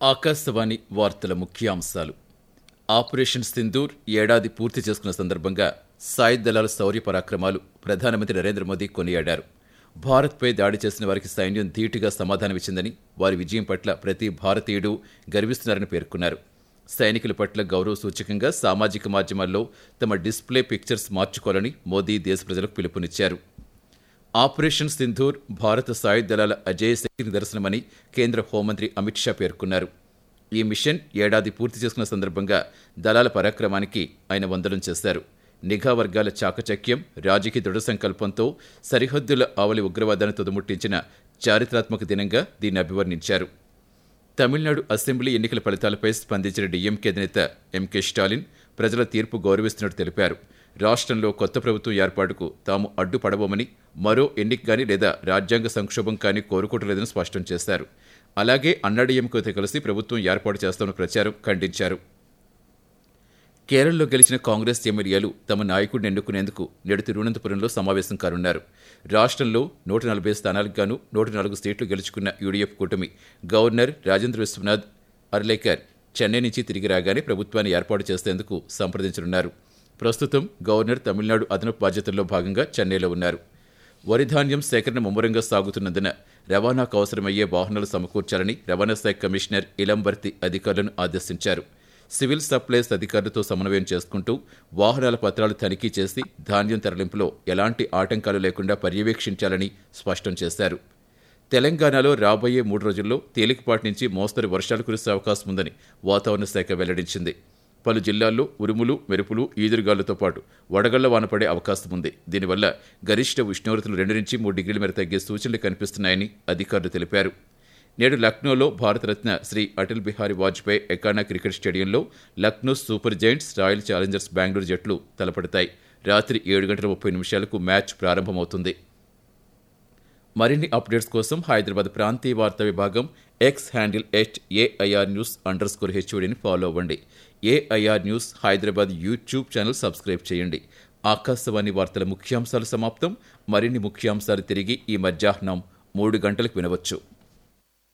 ఆకాశవాణి వార్తల ముఖ్యాంశాలు ఆపరేషన్ సింధూర్ ఏడాది పూర్తి చేసుకున్న సందర్భంగా సాయుధ దళాల శౌర్య పరాక్రమాలు ప్రధానమంత్రి నరేంద్ర మోదీ కొనియాడారు భారత్పై దాడి చేసిన వారికి సైన్యం ధీటుగా సమాధానమిచ్చిందని వారి విజయం పట్ల ప్రతి భారతీయుడు గర్విస్తున్నారని పేర్కొన్నారు సైనికుల పట్ల గౌరవ సూచకంగా సామాజిక మాధ్యమాల్లో తమ డిస్ప్లే పిక్చర్స్ మార్చుకోవాలని మోదీ దేశ ప్రజలకు పిలుపునిచ్చారు ఆపరేషన్ సింధూర్ భారత సాయుధ దళాల అజేయ శక్తి నిదర్శనమని కేంద్ర హోంమంత్రి అమిత్ షా పేర్కొన్నారు ఈ మిషన్ ఏడాది పూర్తి చేసుకున్న సందర్భంగా దళాల పరాక్రమానికి ఆయన వందనం చేశారు నిఘా వర్గాల చాకచక్యం రాజకీయ దృఢ సంకల్పంతో సరిహద్దుల ఆవలి ఉగ్రవాదాన్ని తుదముట్టించిన చారిత్రాత్మక దినంగా దీన్ని అభివర్ణించారు తమిళనాడు అసెంబ్లీ ఎన్నికల ఫలితాలపై స్పందించిన డీఎంకే అధినేత ఎంకే స్టాలిన్ ప్రజల తీర్పు గౌరవిస్తున్నట్టు తెలిపారు రాష్ట్రంలో కొత్త ప్రభుత్వం ఏర్పాటుకు తాము అడ్డుపడబోమని మరో ఎన్నిక కానీ లేదా రాజ్యాంగ సంక్షోభం కానీ కోరుకోవట్లేదని స్పష్టం చేశారు అలాగే అన్నాడీఎంకేతో కలిసి ప్రభుత్వం ఏర్పాటు చేస్తామన్న ప్రచారం ఖండించారు కేరళలో గెలిచిన కాంగ్రెస్ ఎమ్మెల్యేలు తమ నాయకుడిని ఎన్నుకునేందుకు నేడు తిరువనంతపురంలో సమావేశం కానున్నారు రాష్ట్రంలో నూట నలభై స్థానాలకు గాను నూట నాలుగు సీట్లు గెలుచుకున్న యూడీఎఫ్ కూటమి గవర్నర్ రాజేంద్ర విశ్వనాథ్ అర్లేకర్ చెన్నై నుంచి తిరిగి రాగానే ప్రభుత్వాన్ని ఏర్పాటు చేసేందుకు సంప్రదించనున్నారు ప్రస్తుతం గవర్నర్ తమిళనాడు అదనపు బాధ్యతల్లో భాగంగా చెన్నైలో ఉన్నారు వరి ధాన్యం సేకరణ ముమ్మరంగా సాగుతున్నందున రవాణాకు అవసరమయ్యే వాహనాలు సమకూర్చాలని రవాణా శాఖ కమిషనర్ ఇలంబర్తి అధికారులను ఆదేశించారు సివిల్ సప్లైస్ అధికారులతో సమన్వయం చేసుకుంటూ వాహనాల పత్రాలు తనిఖీ చేసి ధాన్యం తరలింపులో ఎలాంటి ఆటంకాలు లేకుండా పర్యవేక్షించాలని స్పష్టం చేశారు తెలంగాణలో రాబోయే మూడు రోజుల్లో తేలికపాటి నుంచి మోస్తరు వర్షాలు కురిసే అవకాశం ఉందని వాతావరణ శాఖ వెల్లడించింది పలు జిల్లాల్లో ఉరుములు మెరుపులు ఈదురుగాలులతో పాటు వడగళ్ల వాన పడే అవకాశం ఉంది దీనివల్ల గరిష్ట ఉష్ణోగ్రతలు రెండు నుంచి మూడు డిగ్రీల మేర తగ్గే సూచనలు కనిపిస్తున్నాయని అధికారులు తెలిపారు నేడు లక్నోలో భారతరత్న శ్రీ అటల్ బిహారీ వాజ్పేయి ఎకానా క్రికెట్ స్టేడియంలో Lucknow super giants royal challengers Bengaluru జట్లు తలపడతాయి రాత్రి ఏడు గంటల ముప్పై నిమిషాలకు మ్యాచ్ ప్రారంభమవుతుంది మరిన్ని అప్డేట్స్ కోసం హైదరాబాద్ ప్రాంతీయ వార్తా విభాగం X handle at AIR news underscore హెచ్ఓడిని ఫాలో అవ్వండి AIR news Hyderabad YouTube channel subscribe చేయండి ఆకాశవాణి వార్తల ముఖ్యాంశాలు సమాప్తం మరిన్ని ముఖ్యాంశాలు తిరిగి ఈ మధ్యాహ్నం మూడు గంటలకు వినవచ్చు